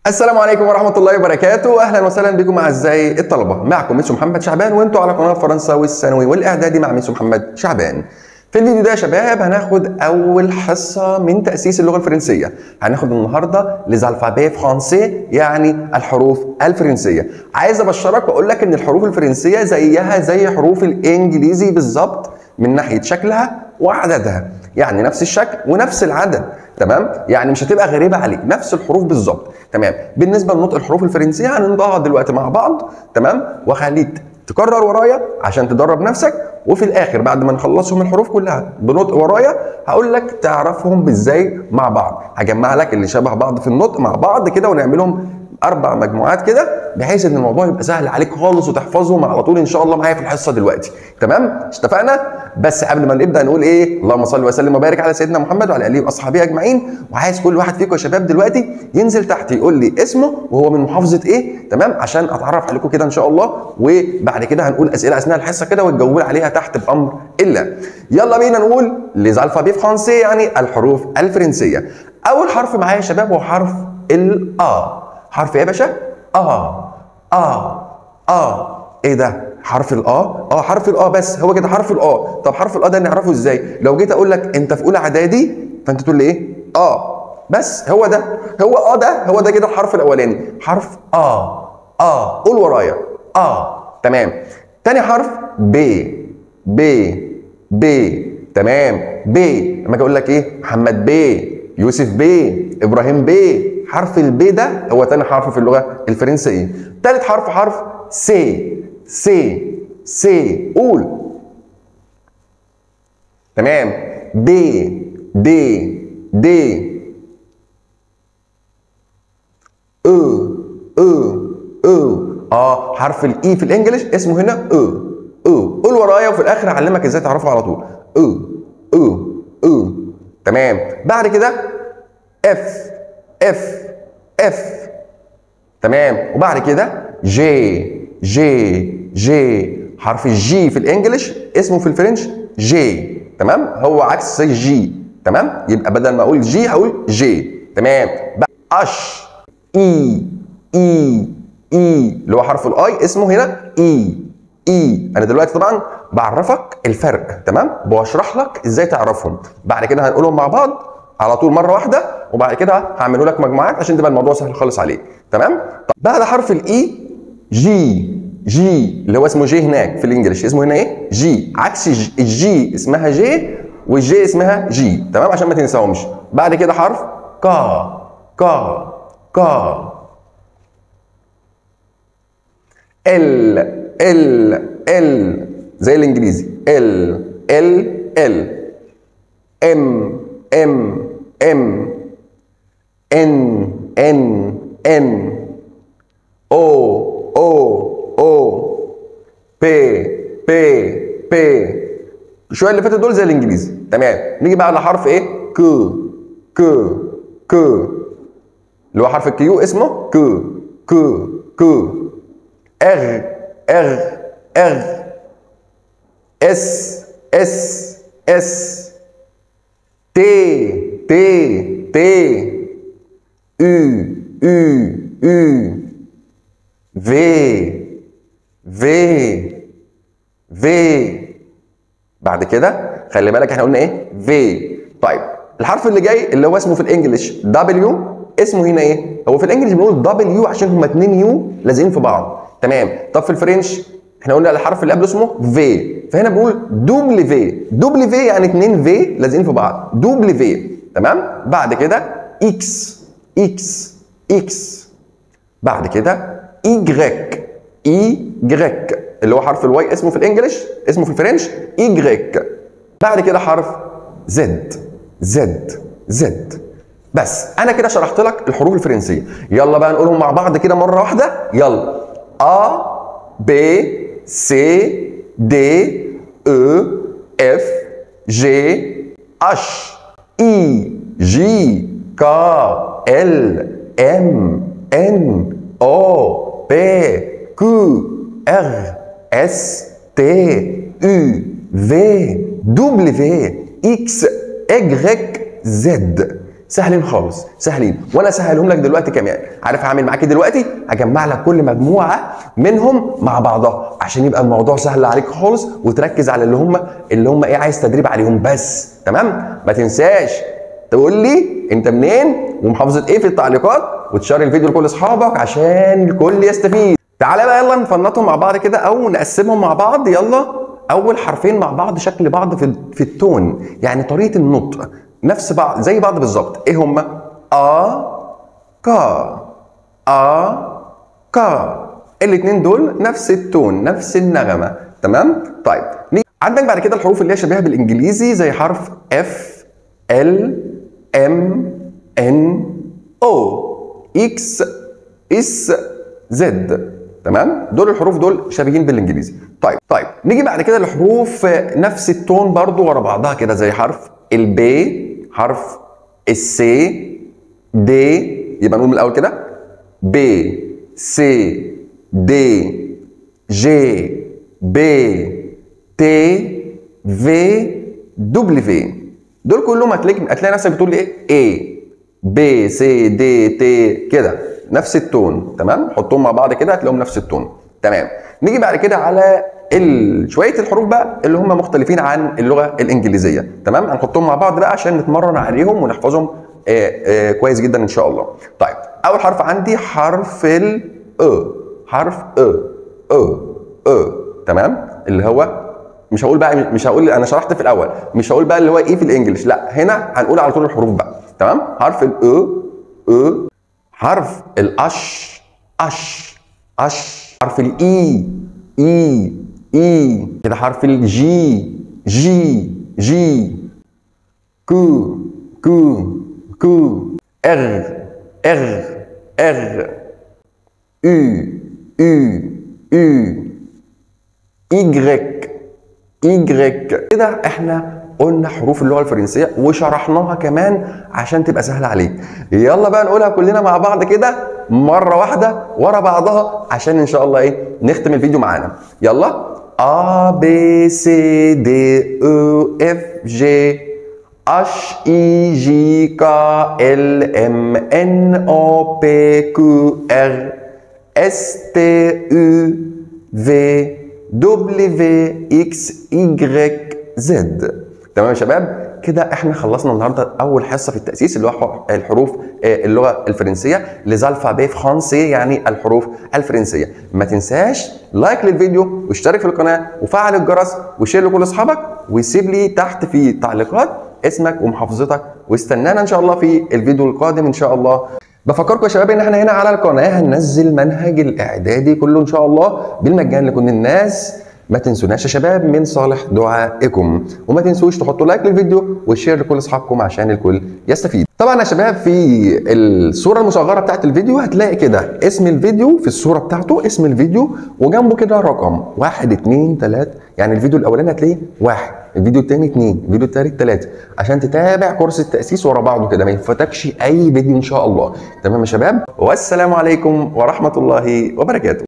السلام عليكم ورحمة الله وبركاته، أهلا وسهلا بكم أعزائي الطلبة، معكم ميسو محمد شعبان وأنتوا على قناة فرنسا الثانوي والإعدادي مع ميسو محمد شعبان. في الفيديو ده يا شباب هناخد أول حصة من تأسيس اللغة الفرنسية، هناخد النهاردة ليز الفابي فرانسي يعني الحروف الفرنسية. عايز أبشرك وأقول لك إن الحروف الفرنسية زيها زي حروف الإنجليزي بالظبط من ناحية شكلها وعددها، يعني نفس الشكل ونفس العدد، تمام؟ يعني مش هتبقى غريبة عليك، نفس الحروف بالظبط. تمام بالنسبه لنطق الحروف الفرنسيه هننطقها دلوقتي مع بعض تمام واخليك تكرر ورايا عشان تدرب نفسك وفي الاخر بعد ما نخلصهم الحروف كلها بنطق ورايا هقول لك تعرفهم ازاي مع بعض هجمع لك اللي شبه بعض في النطق مع بعض كده ونعملهم اربع مجموعات كده بحيث ان الموضوع يبقى سهل عليك خالص وتحفظهم على طول ان شاء الله معايا في الحصه دلوقتي تمام اتفقنا بس قبل ما نبدا نقول ايه اللهم صل وسلم وبارك على سيدنا محمد وعلى اله واصحابه اجمعين وعايز كل واحد فيكم يا شباب دلوقتي ينزل تحت يقول لي اسمه وهو من محافظه ايه تمام عشان اتعرف عليكم كده ان شاء الله وبعد كده هنقول اسئله اثناء الحصه كده وتجاوبوا لي عليها تحت بامر الله يلا بينا نقول ليز الفابي فرانسي يعني الحروف الفرنسيه اول حرف معايا يا شباب هو حرف الا حرف ايه يا باشا؟ اه اه اه ايه ده؟ حرف الاه؟ اه حرف الاه بس هو كده حرف الاه، طب حرف الاه ده نعرفه ازاي؟ لو جيت اقول لك انت في اولى اعدادي فانت تقول لي ايه؟ اه بس هو ده هو اه ده هو ده كده الحرف الاولاني، حرف اه اه قول ورايا اه تمام تاني حرف ب ب ب تمام ب لما اجي اقول لك ايه؟ محمد ب يوسف ب ابراهيم ب حرف البي ده هو تاني حرف في اللغه الفرنسيه تالت حرف حرف سي سي سي قول تمام دي دي دي او او او اه حرف الاي في الانجليش اسمه هنا او او قول ورايا وفي الاخر هعلمك ازاي تعرفه على طول او او او تمام بعد كده اف اف اف تمام وبعد كده جي جي جي حرف الجي في الانجليش اسمه في الفرنش جي تمام هو عكس جي تمام يبقى بدل ما اقول جي هقول جي تمام اش اي اي اي اللي هو حرف الاي اسمه هنا اي اي انا دلوقتي طبعا بعرفك الفرق تمام بشرح لك ازاي تعرفهم بعد كده هنقولهم مع بعض على طول مره واحده وبعد كده هعمله لك مجموعات عشان تبقى الموضوع سهل خالص عليك تمام طب بعد حرف الاي جي جي اللي هو اسمه جي هناك في الانجليش اسمه هنا ايه جي عكس الجي اسمها جي والجي اسمها جي تمام عشان ما تنساهمش بعد كده حرف كا كا كا ال ال ال زي الانجليزي ال ال ال ام ام ام ان ان ان او او او بي بي بي شويه اللي فاتوا دول زي الانجليزي تمام نيجي بقى على حرف ايه كو كو كو اللي هو حرف الكيو اسمه كو كو كو اغ اغ اغ اس اس اس T, T, T, U, U, U, V, V, V بعد كده خلي بالك احنا قلنا ايه؟ V طيب الحرف اللي جاي اللي هو اسمه في الانجليش W اسمه هنا ايه؟ هو في الانجليش بنقول W عشان هما اتنين يو لازقين في بعض تمام طب في الفرنش احنا قلنا الحرف اللي قبله اسمه في فهنا بقول دوبل في دوبل في يعني اتنين في لازقين في بعض دوبل في تمام بعد كده اكس اكس اكس بعد كده ايجريك ايجريك اللي هو حرف الواي اسمه في الانجليش اسمه في الفرنش ايجريك بعد كده حرف زد زد زد بس انا كده شرحت لك الحروف الفرنسيه يلا بقى نقولهم مع بعض كده مره واحده يلا ا ب سي دي او اف جي اش اي جي كا ال ام ان او بي كيو ار اس تي يو في دبليو اكس اجريك زد سهلين خالص سهلين وانا اسهلهم لك دلوقتي كمان عارف هعمل معاك إيه دلوقتي هجمع لك كل مجموعه منهم مع بعضها عشان يبقى الموضوع سهل عليك خالص وتركز على اللي هم اللي هم ايه عايز تدريب عليهم بس تمام ما تنساش تقول لي انت منين ومحافظه ايه في التعليقات وتشار الفيديو لكل اصحابك عشان الكل يستفيد تعالى بقى يلا نفنطهم مع بعض كده او نقسمهم مع بعض يلا اول حرفين مع بعض شكل بعض في في التون يعني طريقه النطق نفس بعض زي بعض بالظبط ايه هما ا كا ا كا الاثنين دول نفس التون نفس النغمه تمام طيب نيجي- عندك بعد كده الحروف اللي هي شبيهه بالانجليزي زي حرف اف ال ام ان او اكس اس زد تمام دول الحروف دول شبيهين بالانجليزي طيب طيب نيجي بعد كده لحروف نفس التون برضو ورا بعضها كده زي حرف البي حرف السي دي يبقى نقول من الاول كده ب سي دي جي بي تي في دبليو دول كلهم هتلاقي هتلاقي نفسك بتقول ايه ايه ب سي دي تي كده نفس التون تمام حطهم مع بعض كده هتلاقيهم نفس التون تمام نيجي بعد كده على ال... شويه الحروف بقى اللي هم مختلفين عن اللغه الانجليزيه تمام هنحطهم مع بعض بقى عشان نتمرن عليهم ونحفظهم آه آه كويس جدا ان شاء الله طيب اول حرف عندي حرف ال أ حرف أ أ أ تمام اللي هو مش هقول بقى مش هقول انا شرحت في الاول مش هقول بقى اللي هو ايه في الانجليش لا هنا هنقول على طول الحروف بقى تمام حرف الاو او حرف الاش اش اش حرف الاي اي اي كده حرف الجي جي جي كو كو كو ار ار ار U U U Y Y كده احنا قلنا حروف اللغه الفرنسيه وشرحناها كمان عشان تبقى سهله عليك يلا بقى نقولها كلنا مع بعض كده مره واحده ورا بعضها عشان ان شاء الله ايه نختم الفيديو معانا يلا A B C D E F G H I J K L M N O P Q R S T U V W X Y Z تمام يا شباب كده احنا خلصنا النهارده اول حصه في التاسيس اللي هو ح- الحروف آه، اللغه الفرنسيه لزالفابي فرانسي يعني الحروف الفرنسيه ما تنساش لايك للفيديو واشترك في القناه وفعل الجرس وشير لكل اصحابك وسيب لي تحت في التعليقات اسمك ومحافظتك واستنانا ان شاء الله في الفيديو القادم ان شاء الله بفكركم يا شباب ان احنا هنا على القناه هننزل منهج الاعدادي كله ان شاء الله بالمجان لكل الناس ما تنسوناش يا شباب من صالح دعائكم وما تنسوش تحطوا لايك للفيديو وشير لكل اصحابكم عشان الكل يستفيد طبعا يا شباب في الصوره المصغره بتاعت الفيديو هتلاقي كده اسم الفيديو في الصوره بتاعته اسم الفيديو وجنبه كده رقم واحد اتنين تلاته يعني الفيديو الاولاني هتلاقيه واحد الفيديو التاني اتنين الفيديو التالت تلاته عشان تتابع كورس التاسيس ورا بعضه كده ما يفوتكش اي فيديو ان شاء الله تمام يا شباب والسلام عليكم ورحمه الله وبركاته